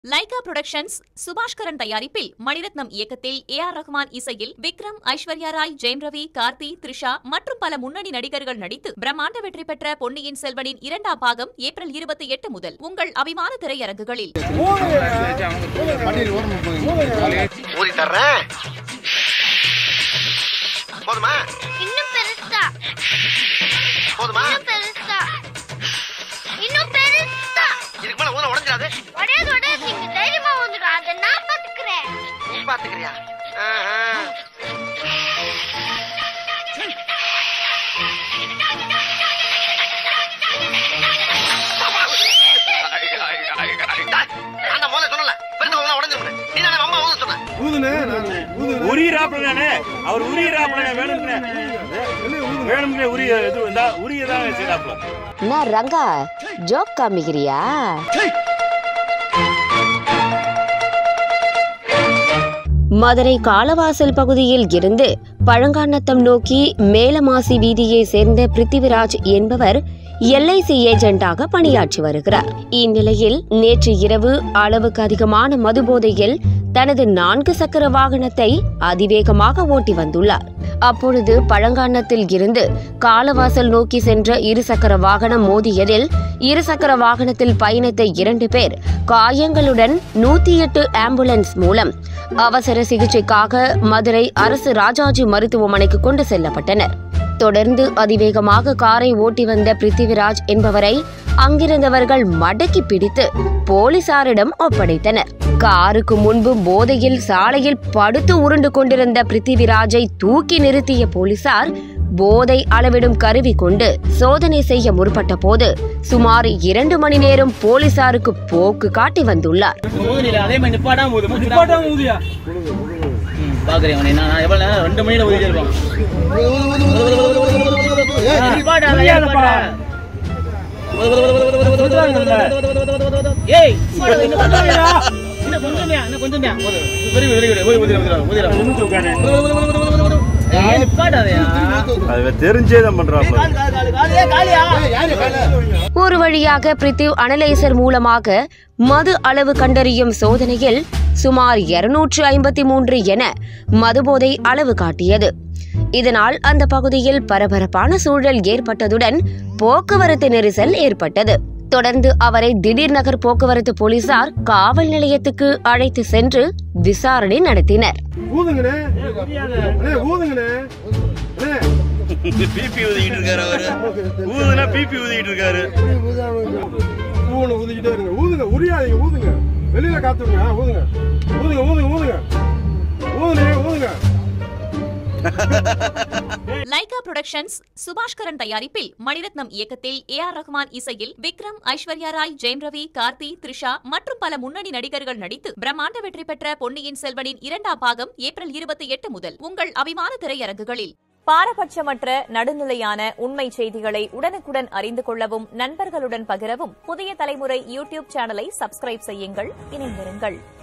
Lyca productions Subaskaran தயாரிப்பில் மணிரத்னம் இயக்கத்தில் A R Rahman இசையில் விக்ரம் ஐஸ்வர்யா ராய் ஜெயம் ரவி கார்த்தி த்ரிஷா மற்றும் பல முன்னணி நடிகர்கள் நடித்து பிரம்மாண்ட வெற்றி பெற்ற பொன்னியின் செல்வனின் இரண்டாம் பாகம் ஏப்ரல் இருபத்தி எட்டு முதல் உங்கள் அபிமான திரையரங்குகளில் ஊதி தர்றேன் போதுமா இன்னும் பெருசா போதுமா இன்னும் பெருசா இன்னும் பெருசா இதுக்கு மேல ஊன உடஞ்சிடாது ஒடையாது ஒடையாது நீங்க தைரியமா வந்துடும் அதை நான் பாத்துக்கிறேன் நீ பாத்துக்கிறியா ஆஹா. நான் தான் முதல்ல சொன்னல பெருசா ஊனா உடஞ்சிடும் நீ தானே அம்மா ஊத சொன்ன ஊதுனே நான் ஊதுனே உரியராப்புல தானே அவர் உரியராப்புல வேணும்னே வேணும்னே உரிய இது இந்த உரியதான் செய்தாப்புல என்ன ரங்கா ஜோக் காமிக்கிறியா மதுரை காலவாசல் பகுதியில் இருந்து பழங்காநத்தம் நோக்கி மேலமாசி வீதியை சேர்ந்த பிருத்திவிராஜ் என்பவர் எல்ஐசி ஏஜென்ட்டாக பணியாற்றி வருகிறார் இந்நிலையில் நேற்று இரவு அளவுக்கு அதிகமான மதுபோதையில் தனது நான்கு சக்கர வாகனத்தை அதிவேகமாக ஓட்டி வந்துள்ளார் அப்பொழுது பழங்கானத்தில் இருந்து காலவாசல் நோக்கி சென்ற இருசக்கர வாகனம் மோதியதில் இருசக்கர வாகனத்தில் பயணித்த இரண்டு பேர் காயங்களுடன் நூத்தி எட்டு ஆம்புலன்ஸ் மூலம் அவசர சிகிச்சைக்காக மதுரை அரசு ராஜாஜி மருத்துவமனைக்கு கொண்டு செல்லப்பட்டனர் தொடர்ந்து அதிவேகமாக காரை ஓட்டி வந்த பிருத்திவிராஜ் என்பவரை அங்கிருந்தவர்கள் மடக்கி பிடித்து போலீசாரிடம் ஒப்படைத்தனர் காருக்கு முன்பு போதையில் சாலையில் படுத்து உருண்டு கொண்டிருந்த பிருத்திவிராஜை தூக்கி நிறுத்திய போலீசார் போதை அளவிடும் கருவி கொண்டு சோதனை செய்ய முற்பட்ட போது சுமார் இரண்டு மணி நேரம் போலீசாருக்கு போக்கு காட்டி வந்துள்ளார் ஊதுனில அதே மாதிரி நிப்பாட்டாம ஊது நிப்பாட்டாம ஊதியா பாக்குறேன் உன்னை நான் நான் எவ்வளவு நேரம் ரெண்டு மணியில ஊதி இருப்பான் நிப்பாட்டாத நிப்பாட்டாத ஏய் நிப்பாட்டாத, இன்னும் கொஞ்சம்யா. இன்னும் கொஞ்சம்யா, இன்னும் கொஞ்சம்யா. ஊது. Very good, very good. ஊது, ஊது, ஊது, ஊதுடா. ஏய், நிப்பாட்டாதயா. அது தெரிஞ்சே தான் பண்றாப்புல கால், கால், கால், கால், ஏய், காலியா? ஒரு வழியாக பிரித்திவ் அனலைசர் மூலமாக மது அளவு கண்டறியும் சோதனையில் சுமார் இருநூற்று ஐம்பத்தி மூன்று என மதுபோதை அளவு காட்டியது இதனால் அந்த பகுதியில் பரபரப்பான சூழல் ஏற்பட்டதுடன் போக்குவரத்து நெரிசல் ஏற்பட்டது தொடர்ந்து அவரை திடீர் நகர் போக்குவரத்து போலீசார் காவல் நிலையத்துக்கு அழைத்து சென்று விசாரணை நடத்தினர் ஊதுங்கண்ணே அண்ணே ஊதுங்கண்ணே அண்ணே பிபி ஊதிக்கிட்டு இருக்காரு அவரு ஊதுனா பிபி ஊதிக்கிட்டு இருக்காரு ஊன ஊதிக்கிட்டே இருங்க ஊதுங்க உரியாதீங்க ஊதுங்க வெளியில காத்துருங்க ஆ, ஊதுங்க ஊதுங்க ஊதுங்க ஊதுங்க ஊதுனே ஊதுங்க லைகா புரொடக்ஷன்ஸ் சுபாஷ்கரன் தயாரிப்பில் மணிரத்னம் இயக்கத்தில் ஏ ஆர் ரஹ்மான் இசையில் விக்ரம் ஐஸ்வர்யா ராய் ஜெயம் ரவி கார்த்தி த்ரிஷா மற்றும் பல முன்னணி நடிகர்கள் நடித்து பிரம்மாண்ட வெற்றி பெற்ற பொன்னியின் செல்வனின் இரண்டாம் பாகம் ஏப்ரல் இருபத்தி எட்டு முதல் உங்கள் அபிமான திரையரங்குகளில் பாரபட்சமற்ற நடுநிலையான உண்மை செய்திகளை உடனுக்குடன் அறிந்து கொள்ளவும் நண்பர்களுடன் பகிரவும் புதிய தலைமுறை யூடியூப் சேனலை சப்ஸ்கிரைப் செய்யுங்கள் இணைந்திருங்கள்